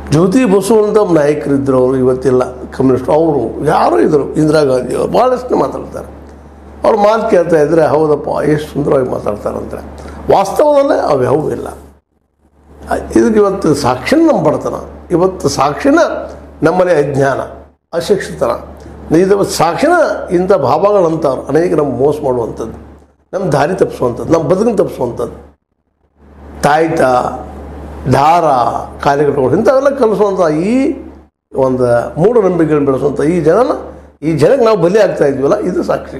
ಜ್ಯೋತಿ ಬಸವಂತ ನಾಯಕರಿದ್ದರು ಅವರು ಇವತ್ತಿಲ್ಲ ಕಮ್ಯುನಿಸ್ಟ್ ಅವರು ಯಾರು ಇದ್ದರು ಇಂದಿರಾ ಗಾಂಧಿ ಅವರು ಭಾಳಷ್ಟು ಮಾತಾಡ್ತಾರೆ ಅವ್ರು ಮಾತು ಕೇಳ್ತಾ ಇದ್ರೆ ಹೌದಪ್ಪ ಎಷ್ಟು ಸುಂದರವಾಗಿ ಮಾತಾಡ್ತಾರಂದ್ರೆ ವಾಸ್ತವದಲ್ಲೇ ಅವ್ಯಾವೂ ಇಲ್ಲ ಅ- ಇದಕ್ಕೆ ಇವತ್ತು ಸಾಕ್ಷಿನ ನಮ್ಮ ಬಡತನ ಇವತ್ತು ಸಾಕ್ಷಿನ ನಮ್ಮಲ್ಲಿ ಅಜ್ಞಾನ ಅಶಿಕ್ಷಿತನ ಇದು ಸಾಕ್ಷಿನ ಇಂಥ ಭಾವಗಳಂತವ್ರು ಅನೇಕ ನಮ್ಮ ಮೋಸ ಮಾಡುವಂಥದ್ದು ನಮ್ಮ ದಾರಿ ತಪ್ಪಿಸುವಂಥದ್ದು ನಮ್ಮ ಬದುಕನ್ನು ತಪ್ಪಿಸುವಂಥದ್ದು ತಾಯ್ತ ದಾರ ಕಾರ್ಯಕರ್ತಗಳು ಇಂಥವೆಲ್ಲ ಕಲಿಸುವಂಥ ಈ ಒಂದು ಮೂಢನಂಬಿಕೆಗಳನ್ನು ಬೆಳೆಸುವಂಥ ಈ ಜನನ ಈ ಜನಕ್ಕೆ ನಾವು ಬಲಿ ಆಗ್ತಾ ಇದ್ವಲ್ಲ ಇದು ಸಾಕ್ಷಿ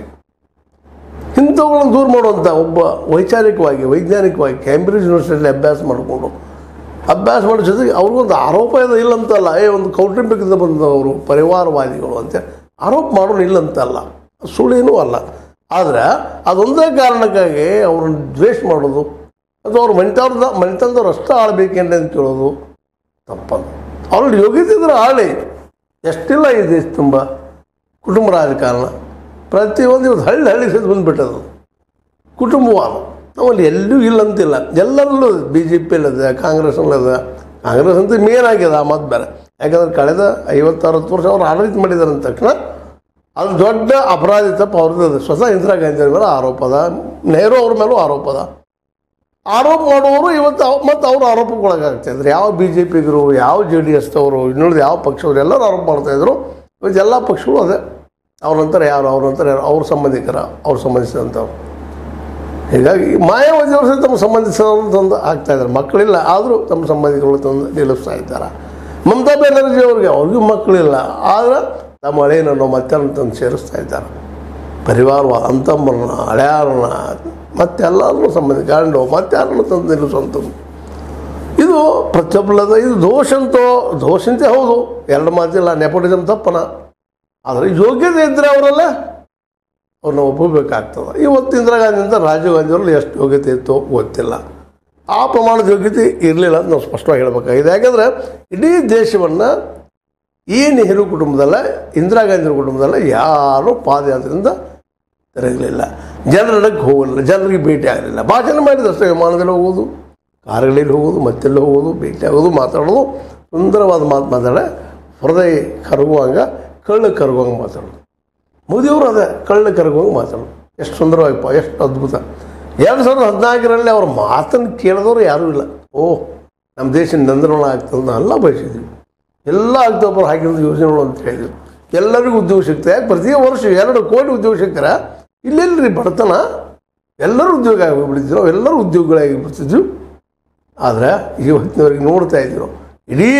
ಇಂಥವುಗಳನ್ನು ದೂರ ಮಾಡುವಂಥ ಒಬ್ಬ ವೈಚಾರಿಕವಾಗಿ ವೈಜ್ಞಾನಿಕವಾಗಿ ಕ್ಯಾಂಬ್ರಿಡ್ಜ್ ಯೂನಿವರ್ಸಿಟಿಯಲ್ಲಿ ಅಭ್ಯಾಸ ಮಾಡಿಕೊಂಡು ಅಭ್ಯಾಸ ಮಾಡೋ ಜೊತೆಗೆ ಅವ್ರಿಗೊಂದು ಆರೋಪ ಇದೆ ಇಲ್ಲ ಅಂತಲ್ಲ ಏ ಒಂದು ಕೌಟುಂಬಿಕದಿಂದ ಬಂದವರು ಪರಿವಾರವಾದಿಗಳು ಅಂತ ಆರೋಪ ಮಾಡೋನು ಇಲ್ಲ ಅಂತಲ್ಲ ಸುಳ್ಳೇನೂ ಅಲ್ಲ ಆದರೆ ಅದೊಂದೇ ಕಾರಣಕ್ಕಾಗಿ ಅವ್ರನ್ನ ದ್ವೇಷ ಮಾಡೋದು ಅಥವಾ ಅವ್ರ ಮನೆತವ್ರದ ಮನೆತನದವ್ರು ಅಷ್ಟೇ ಆಳ್ಬೇಕೇನೆ ಅಂತ ಕೇಳೋದು ತಪ್ಪದು ಅವ್ರ ಯೋಗ್ಯತೆ ಇದ್ರೆ ಆಳಿ ಎಷ್ಟಿಲ್ಲ ಈ ದೇಶ ತುಂಬ ಕುಟುಂಬ ರಾಜಕಾರಣ ಪ್ರತಿಯೊಂದು ಇವತ್ತು ಹಳ್ಳಿ ಹಳ್ಳಿ ಸಹಿತ ಬಂದುಬಿಟ್ಟದು ಕುಟುಂಬವಾದ ನಮ್ಮಲ್ಲಿ ಎಲ್ಲೂ ಇಲ್ಲ ಅಂತಿಲ್ಲ ಎಲ್ಲರಲ್ಲೂ ಬಿ ಜೆ ಪಿಯಲ್ಲಿದೆ ಕಾಂಗ್ರೆಸ್ನಲ್ಲಿದೆ ಕಾಂಗ್ರೆಸ್ ಅಂತೂ ಮೇನ್ ಆಗಿದೆ ಆ ಮಾತು ಬೇರೆ ಯಾಕಂದ್ರೆ ಕಳೆದ ಐವತ್ತರವತ್ತು ವರ್ಷ ಅವ್ರು ಆಡಳಿತ ಮಾಡಿದ್ದಾರೆ ಅಂದ ತಕ್ಷಣ ಅದು ದೊಡ್ಡ ಅಪರಾಧಿ ತಪ್ಪು ಅವ್ರದ್ದು ಸ್ವತಃ ಇಂದಿರಾ ಗಾಂಧಿ ಅವ್ರ ಮೇಲೆ ಆರೋಪ ಅದ ನೆಹರು ಅವ್ರ ಮೇಲೂ ಆರೋಪ ಅದ ಆರೋಪ ಮಾಡುವವರು ಇವತ್ತು ಅವ್- ಮತ್ತು ಅವರು ಆರೋಪಕ್ಕೊಳಗಾಗ್ತಾ ಇದ್ರು ಯಾವ ಬಿ ಜೆ ಪಿಗರು ಯಾವ ಜೆ ಡಿ ಎಸ್ದವರು ಇನ್ನುಳಿದ ಯಾವ ಪಕ್ಷವರು ಎಲ್ಲರೂ ಆರೋಪ ಮಾಡ್ತಾಯಿದ್ರು ಇವತ್ತು ಎಲ್ಲ ಪಕ್ಷಗಳು ಅದೇ ಅವ್ರ ನಂತರ ಯಾರು ಅವ್ರ ನಂತರ ಯಾರು ಅವ್ರ ಸಂಬಂಧಿಕರ ಅವ್ರ ಸಂಬಂಧಿಸಿದಂಥವ್ರು ಹೀಗಾಗಿ ಮಾಯಾವತಿಯವರು ಸಹ ತಮ್ಮ ಸಂಬಂಧಿಸಿದವರು ತಂದು ಆಗ್ತಾ ಇದ್ದಾರೆ ಮಕ್ಕಳಿಲ್ಲ ಆದರೂ ತಮ್ಮ ಸಂಬಂಧಿಕರು ತಂದು ನಿಲ್ಲಿಸ್ತಾ ಇದ್ದಾರೆ ಮಮತಾ ಬ್ಯಾನರ್ಜಿ ಅವ್ರಿಗೆ ಅವ್ರಿಗೂ ಮಕ್ಕಳಿಲ್ಲ ಆದರೆ ತಮ್ಮ ಹಳೆಯನನ್ನು ಮತ್ತೆ ತಂದು ಸೇರಿಸ್ತಾ ಇದ್ದಾರೆ ಪರಿವಾರವಾದ ಅಂತಮ್ಮರನ್ನ ಹಳೆಯಾರನ್ನ ಮತ್ತೆಲ್ಲರನ್ನೂ ಸಂಬಂಧಿ ಗಂಡು ಮತ್ತಾರನ್ನು ತಂದು ನಿಲ್ಲಿಸುವಂಥದ್ದು ಇದು ಪ್ರತಿಯೊಬ್ಬರದ ಇದು ದೋಷ ಅಂತೋ ದೋಷ ಅಂತೆ ಹೌದು ಎರಡು ಮಾತಿಲ್ಲ ನೆಪೋಟಿಸಮ್ ತಪ್ಪನ ಆದರೆ ಯೋಗ್ಯತೆ ಇದ್ದರೆ ಅವರೆಲ್ಲ ಅವ್ರನ್ನ ಒಪ್ಪಬೇಕಾಗ್ತದೆ ಇವತ್ತು ಇಂದಿರಾ ಗಾಂಧಿ ಅಂತ ರಾಜೀವ್ ಗಾಂಧಿ ಅವ್ರಲ್ಲಿ ಎಷ್ಟು ಯೋಗ್ಯತೆ ಇತ್ತು ಗೊತ್ತಿಲ್ಲ ಆ ಪ್ರಮಾಣದ ಯೋಗ್ಯತೆ ಇರಲಿಲ್ಲ ಅಂತ ನಾವು ಸ್ಪಷ್ಟವಾಗಿ ಹೇಳಬೇಕಾಗಿದೆ ಯಾಕಂದರೆ ಇಡೀ ದೇಶವನ್ನು ಈ ನೆಹರು ಕುಟುಂಬದಲ್ಲ ಇಂದಿರಾ ಗಾಂಧಿ ಕುಟುಂಬದಲ್ಲ ಯಾರೂ ಪಾದಯಾತ್ರೆಯಿಂದ ತಿರುಗಲಿಲ್ಲ ಜನರಡಕ್ಕೆ ಹೋಗಲಿಲ್ಲ ಜನರಿಗೆ ಭೇಟಿ ಆಗಲಿಲ್ಲ ಭಾಷಣ ಮಾಡಿದ್ರು ಅಷ್ಟೇ ವಿಮಾನದಲ್ಲಿ ಹೋಗೋದು ಕಾರುಗಳಲ್ಲಿ ಹೋಗೋದು ಮತ್ತೆಲ್ಲ ಹೋಗೋದು ಭೇಟಿ ಆಗೋದು ಮಾತಾಡೋದು ಸುಂದರವಾದ ಮಾತು ಮಾತಾಡ ಹೃದಯ ಕರಗುವಂಗ ಕಳ್ಳು ಕರಗುವಂಗೆ ಮಾತಾಡೋದು ಮೋದಿಯವರು ಅದೇ ಕಳ್ಳು ಕರಗುವಂಗೆ ಮಾತಾಡೋದು ಎಷ್ಟು ಸುಂದರವಾಗಿಪ್ಪ ಎಷ್ಟು ಅದ್ಭುತ ಎರಡು ಸಾವಿರದ ಹದಿನಾಲ್ಕರಲ್ಲಿ ಅವ್ರ ಮಾತನ್ನು ಕೇಳಿದವರು ಯಾರೂ ಇಲ್ಲ ಓಹ್ ನಮ್ಮ ದೇಶ ನಂದನವನ ಆಗ್ತದೆ ಎಲ್ಲ ಬಯಸಿದ್ವಿ ಎಲ್ಲ ಆಗ್ತಪ್ಪ ಹಾಕಿರೋದು ಯೋಜನೆಗಳು ಅಂತ ಹೇಳಿದ್ರು ಎಲ್ಲರಿಗೂ ಉದ್ಯೋಗ ಸಿಗ್ತದೆ ಯಾಕೆ ಪ್ರತಿ ವರ್ಷ ಎರಡು ಕೋಟಿ ಉದ್ಯೋಗ ಸಿಗ್ತಾರೆ ಇಲ್ಲೆಲ್ಲರಿ ಬಡತನ ಎಲ್ಲರೂ ಉದ್ಯೋಗ ಆಗಿಬಿಡ್ತಿದ್ರು ಎಲ್ಲರೂ ಉದ್ಯೋಗಗಳಾಗಿ ಬಿಡ್ತಿದ್ರು ಆದರೆ ಇವತ್ತಿನವರೆಗೆ ನೋಡ್ತಾ ಇದ್ರು ಇಡೀ